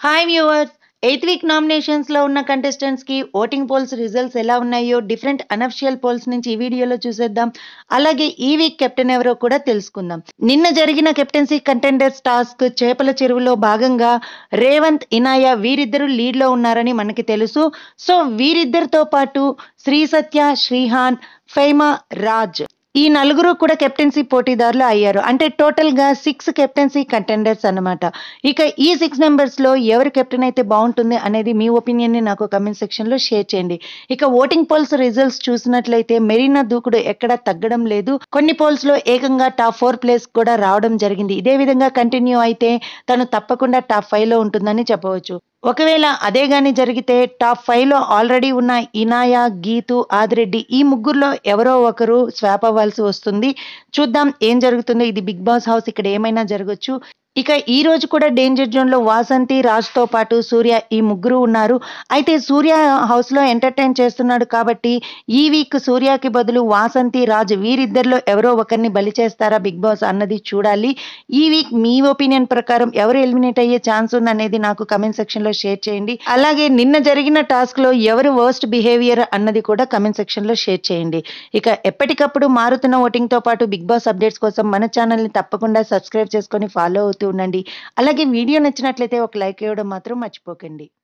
hi viewers eighth week nominations లో ఉన్న contestants కి ఓటింగ్ పోల్స్ రిజల్ట్స్ ఎలా ఉన్నాయో డిఫరెంట్ అనఫిషియల్ పోల్స్ నుంచి ఈ వీడియోలో చూసేద్దాం అలాగే ఈ వీక్ కెప్టెన్ ఎవరో కూడా తెలుసుకుందాం నిన్న జరిగిన కెప్టెన్సీ కంటెండర్స్ టాస్క్ చేపల చెరువులో భాగంగా రేవంత్ ఇనాయ వీరిద్దరూ లీడ్ లో ఉన్నారని మనకి తెలుసు సో వీరిద్దరితో పాటు శ్రీ సత్య శ్రీహాన్ ఫైమా రాజ్ ఈ నలుగురు కూడా కెప్టెన్సీ పోటీదారులు అయ్యారు అంటే టోటల్ గా సిక్స్ కెప్టెన్సీ కంటెండర్స్ అన్నమాట ఇక ఈ సిక్స్ మెంబర్స్ లో ఎవరు కెప్టెన్ అయితే బాగుంటుంది అనేది మీ ఒపీనియన్ ని నాకు కమెంట్ సెక్షన్ లో షేర్ చేయండి ఇక ఓటింగ్ పోల్స్ రిజల్ట్స్ చూసినట్లయితే మెరీనా దూకుడు ఎక్కడ తగ్గడం లేదు కొన్ని పోల్స్ లో ఏకంగా టాప్ ఫోర్ ప్లేస్ కూడా రావడం జరిగింది ఇదే విధంగా కంటిన్యూ అయితే తను తప్పకుండా టాప్ ఫైవ్ లో ఉంటుందని చెప్పవచ్చు ఒకవేళ అదే గాని జరిగితే టాప్ ఫైవ్ లో ఆల్రెడీ ఉన్న ఇనాయ గీతు ఆదిరెడ్డి ఈ ముగ్గురులో ఎవరో ఒకరు స్వాప్ అవ్వాల్సి వస్తుంది చూద్దాం ఏం జరుగుతుందో ఇది బిగ్ బాస్ హౌస్ ఇక్కడ ఏమైనా జరగచ్చు ఇక ఈ రోజు కూడా డేంజర్ జోన్ లో వాసంతి రాజ్ తో పాటు సూర్య ఈ ముగ్గురు ఉన్నారు అయితే సూర్య హౌస్ లో ఎంటర్టైన్ చేస్తున్నాడు కాబట్టి ఈ వీక్ సూర్యకి బదులు వాసంతి రాజ్ వీరిద్దరిలో ఎవరో ఒకరిని బలి చేస్తారా బిగ్ బాస్ అన్నది చూడాలి ఈ వీక్ మీ ఒపీనియన్ ప్రకారం ఎవరు ఎలిమినేట్ అయ్యే ఛాన్స్ ఉందనేది నాకు కమెంట్ సెక్షన్ లో షేర్ చేయండి అలాగే నిన్న జరిగిన టాస్క్ లో ఎవరు వర్స్ట్ బిహేవియర్ అన్నది కూడా కమెంట్ సెక్షన్ లో షేర్ చేయండి ఇక ఎప్పటికప్పుడు మారుతున్న ఓటింగ్ తో పాటు బిగ్ బాస్ అప్డేట్స్ కోసం మన ఛానల్ ని తప్పకుండా సబ్స్క్రైబ్ చేసుకొని ఫాలో అవుతూ ఉండండి అలాగే వీడియో నచ్చినట్లయితే ఒక లైక్ ఇవ్వడం మాత్రం మర్చిపోకండి